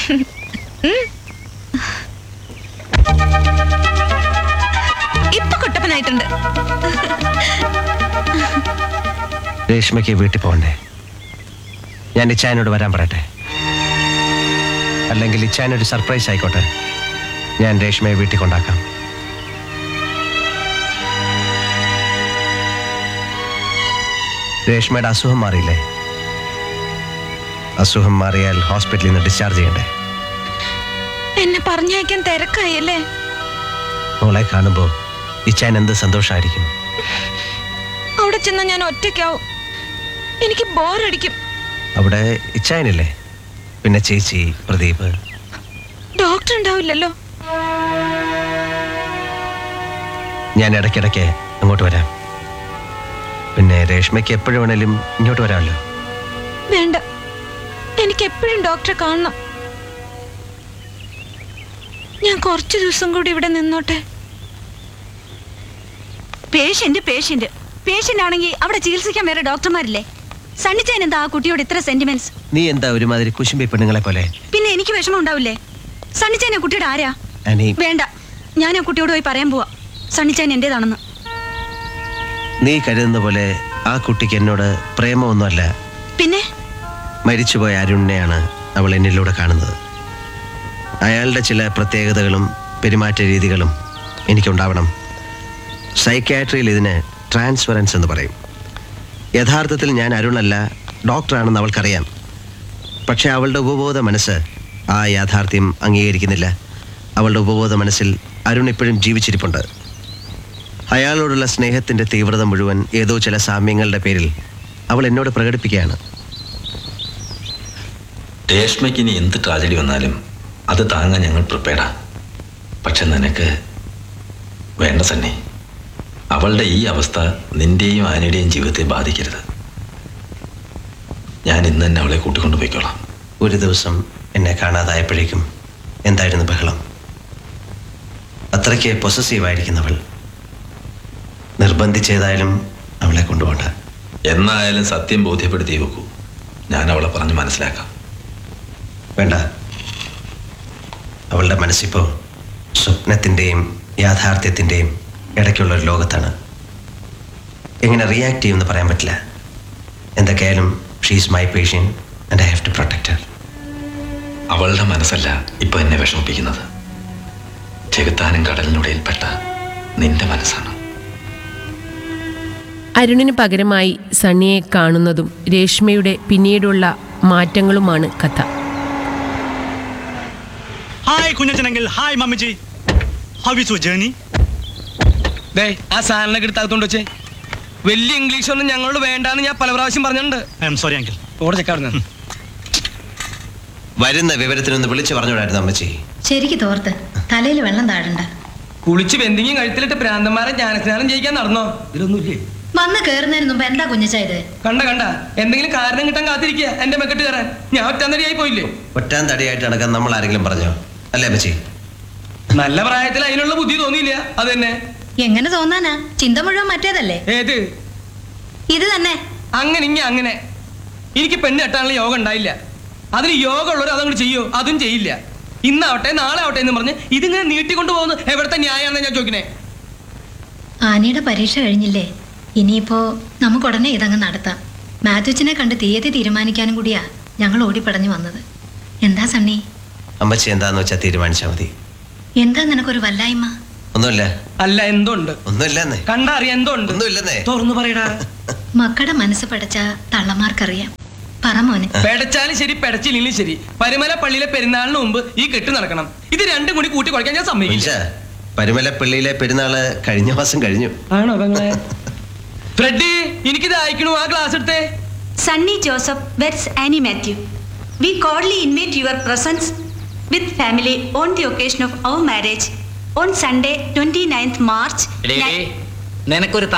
ഇപ്പൊ കുട്ടപ്പനായിട്ടുണ്ട് രേഷ്മയ്ക്ക് വീട്ടിൽ പോകണ്ടേ ഞാൻ ഇച്ചായനോട് വരാൻ പറയട്ടെ അല്ലെങ്കിൽ ഇച്ചായനൊരു സർപ്രൈസ് ആയിക്കോട്ടെ ഞാൻ രേഷ്മയെ വീട്ടിൽ കൊണ്ടാക്കാം രേഷ്മയുടെ അസുഖം മാറിയില്ലേ അസുഖം മാറിയാൽ ഹോസ്പിറ്റലിൽ നിന്ന് ഡിസ്ചാർജ് ചെയ്യണ്ടേ എന്നെ പറഞ്ഞയക്കാൻ തിരക്കായല്ലേ മോളെ കാണുമ്പോൾ ഇച്ചായൻ എന്ത് സന്തോഷമായിരിക്കും അവിടെ ചെന്ന ഞാൻ ഒറ്റയ്ക്കാവും എനിക്ക് ബോറടിക്കും അവിടെ ഇച്ചായനില്ലേ പിന്നെ ചേച്ചി പ്രദീപ് ഡോക്ടർ ഉണ്ടാവില്ലല്ലോ ഞാൻ ഇടയ്ക്കിടയ്ക്ക് അങ്ങോട്ട് വരാം പിന്നെ രേഷ്മയ്ക്ക് എപ്പോഴും വേണേലും ഇങ്ങോട്ട് വരാമല്ലോ വേണ്ട എനിക്ക് എപ്പോഴും ഡോക്ടറെ കാണണം ഞാൻ കുറച്ചു ദിവസം കൂടി ഇവിടെ നിന്നോട്ടെ പേഷ്യന്റ് പേഷ്യന്റ് പേഷ്യന്റ് ആണെങ്കിൽ അവിടെ ചികിത്സിക്കാൻ വേറെ ഡോക്ടർമാരില്ലേ സണ്ണിച്ചാൻ എന്താ ആ കുട്ടിയോട് ഇത്ര സെന്റിമെന്റ്സ് നീ എന്താ ഒരുമാതിരി കുശുമ്പി പെണ്ണുങ്ങളെ പോലെ പിന്നെ എനിക്ക് വിഷമം ഉണ്ടാവില്ലേ സണ്ണിച്ചാൻ ആ കുട്ടിയുടെ ആരാ അനി വേണ്ട ഞാൻ ആ കുട്ടിയോട് പോയി പറയാൻ പോവാ സണ്ണിച്ചാൻ എന്റേതാണെന്ന് നീ കരുതുന്ന പോലെ ആ കുട്ടിക്ക് എന്നോട് പ്രേമമൊന്നുമല്ല പിന്നെ മരിച്ചുപോയ അരുണിനെയാണ് അവൾ എന്നിലൂടെ കാണുന്നത് അയാളുടെ ചില പ്രത്യേകതകളും പെരുമാറ്റ രീതികളും എനിക്കുണ്ടാവണം സൈക്യാട്രിയിൽ ഇതിന് ട്രാൻസ്ഫറൻസ് എന്ന് പറയും യഥാർത്ഥത്തിൽ ഞാൻ അരുണല്ല ഡോക്ടറാണെന്ന് അവൾക്കറിയാം പക്ഷേ അവളുടെ ഉപബോധ മനസ്സ് ആ യാഥാർത്ഥ്യം അംഗീകരിക്കുന്നില്ല അവളുടെ ഉപബോധ മനസ്സിൽ അരുൺ ഇപ്പോഴും ജീവിച്ചിരിപ്പുണ്ട് അയാളോടുള്ള സ്നേഹത്തിൻ്റെ തീവ്രത മുഴുവൻ ഏതോ ചില സാമ്യങ്ങളുടെ പേരിൽ അവൾ എന്നോട് പ്രകടിപ്പിക്കുകയാണ് രേഷ്മയ്ക്ക് ഇനി എന്ത് ട്രാജഡി വന്നാലും അത് താങ്ങാൻ ഞങ്ങൾ പ്രിപ്പയർഡാ പക്ഷെ നിനക്ക് വേണ്ട സണ്ണി അവളുടെ ഈ അവസ്ഥ നിന്റെയും ആനയുടെയും ജീവിതത്തെ ബാധിക്കരുത് ഞാൻ ഇന്ന് തന്നെ അവളെ കൂട്ടിക്കൊണ്ടു പോയിക്കോളാം ഒരു ദിവസം എന്നെ കാണാതായപ്പോഴേക്കും എന്തായിരുന്നു ബഹളം അത്രയ്ക്ക് പൊസസീവായിരിക്കുന്നവൾ നിർബന്ധിച്ചേതായാലും അവളെ കൊണ്ടുപോകണ്ട എന്നായാലും സത്യം ബോധ്യപ്പെടുത്തി വെക്കൂ ഞാൻ അവളെ പറഞ്ഞ് മനസ്സിലാക്കാം വേണ്ട അവളുടെ മനസ്സിപ്പോൾ സ്വപ്നത്തിൻ്റെയും യാഥാർത്ഥ്യത്തിൻ്റെയും ഇടയ്ക്കുള്ള ഒരു ലോകത്താണ് എങ്ങനെ റിയാക്ട് ചെയ്യുമെന്ന് പറയാൻ പറ്റില്ല എന്തൊക്കെയായാലും she's my patient and I have to protect her അവളുടെ മനസ്സല്ല ഇപ്പൊ എന്നെ വിഷമിപ്പിക്കുന്നത് ചെകുത്താനും കടലിനുടയിൽപ്പെട്ട നിന്റെ മനസ്സാണ് അരുണിന് പകരമായി സണ്ണിയെ കാണുന്നതും രേഷ്മയുടെ പിന്നീടുള്ള മാറ്റങ്ങളുമാണ് കഥ ഹായ് കുഞ്ഞച്ചനെങ്കിൽ hi mummy ji how is your journey ദേ ആ സാധനങ്ങളൊക്കെ എടുത്താകത്തോണ്ട് വെച്ചേ വലിയ ഇംഗ്ലീഷ് ഒന്നും ഞങ്ങളോട് വേണ്ടാന്ന് ഞാൻ പല പ്രാവശ്യം പറഞ്ഞിട്ടുണ്ട് ഐ എം സോറി അങ്കിൾ ഓടെ ചെക്കാടുന്ന വരുന്ന വിവരത്തിനൊന്ന് വിളിച്ചു പറഞ്ഞുകൂടായിരുന്നു അമ്മച്ചി ശരിക്ക് തോർത്ത് തലയിൽ വെള്ളം താഴണ്ട കുളിച്ച് ബന്ധിങ്ങും കഴുത്തിലിട്ട് പ്രാന്തന്മാരെ ജ്ഞാനസ്നാനം ചെയ്യിക്കാൻ നടന്നോ ഇതിലൊന്നുമില്ലേ വന്ന് കേറുന്നതിന് മുമ്പ് എന്താ കുഞ്ഞച്ചായത് കണ്ട കണ്ട എന്തെങ്കിലും കാരണം കിട്ടാൻ കാത്തിരിക്കുക എന്റെ മെക്കെട്ട് കയറാൻ ഞാൻ ഒറ്റന്നടിയായി പോയില്ലേ ഒറ്റാൻ തടിയായിട്ട് നടക്കാൻ നമ്മൾ ആരെങ്കിലും പറഞ്ഞോ അല്ലേ അമ്മച്ചി നല്ല പ്രായത്തിൽ അതിനുള്ള ബുദ്ധി തോന്നിയില്ല അത് തന്നെ എങ്ങനെ തോന്നാനാ ചിന്ത മുഴുവൻ മറ്റേതല്ലേ ഏത് ഇത് തന്നെ അങ്ങനെ ഇങ്ങനെ അങ്ങനെ എനിക്ക് പെണ്ണ് കെട്ടാനുള്ള യോഗം ഉണ്ടായില്ല അതിന് യോഗം ഉള്ളവർ അതങ്ങോട്ട് ചെയ്യോ അതും ചെയ്യില്ല ഇന്നാവട്ടെ നാളെ ആവട്ടെ എന്ന് പറഞ്ഞ് ഇതിങ്ങനെ നീട്ടിക്കൊണ്ടു പോകുന്നു എവിടത്തെ ന്യായമാണെന്ന് ഞാൻ ചോദിക്കണേ ആനയുടെ പരീക്ഷ കഴിഞ്ഞില്ലേ ഇനിയിപ്പോ നമുക്ക് ഉടനെ ഇതങ്ങ് നടത്താം മാത്യുച്ചിനെ കണ്ട് തീയതി തീരുമാനിക്കാനും കൂടിയാ ഞങ്ങൾ ഓടിപ്പടഞ്ഞു വന്നത് എന്താ സണ്ണി അമ്മച്ചി എന്താന്ന് വെച്ചാൽ തീരുമാനിച്ചാൽ മതി എന്താ നിനക്കൊരു വല്ലായ്മ ഒന്നുമില്ല അല്ല എന്തുണ്ട് ഒന്നുമില്ലെന്നേ കണ്ടറിയാം എന്തുണ്ട് ഒന്നുമില്ലെന്നേ തുറന്നു പറയടാ മക്കളുടെ മനസ്സ് പടച്ച തള്ളമാർക്കറിയാം പറ മോനെ പെടച്ചാലും ശരി പെടച്ചില്ലെങ്കിലും ശരി പരിമല പള്ളിയിലെ പെരുന്നാളിന് മുമ്പ് ഈ കെട്ട് നടക്കണം ഇത് രണ്ടും കൂടി കൂട്ടി കുഴക്കാൻ ഞാൻ സമ്മതിക്കില്ല മനുഷ്യ പരുമലപ്പള്ളിയിലെ പെരുന്നാള് കഴിഞ്ഞ മാസം കഴിഞ്ഞു ആണോ പെങ്ങളെ ഫ്രെഡി എനിക്കിത് അയക്കണു ആ ക്ലാസ് എടുത്തേ Sunny Joseph weds Annie Mathew we cordially invite your presence with family on the occasion of our marriage on Sunday twenty ninth March നിനക്കൊരു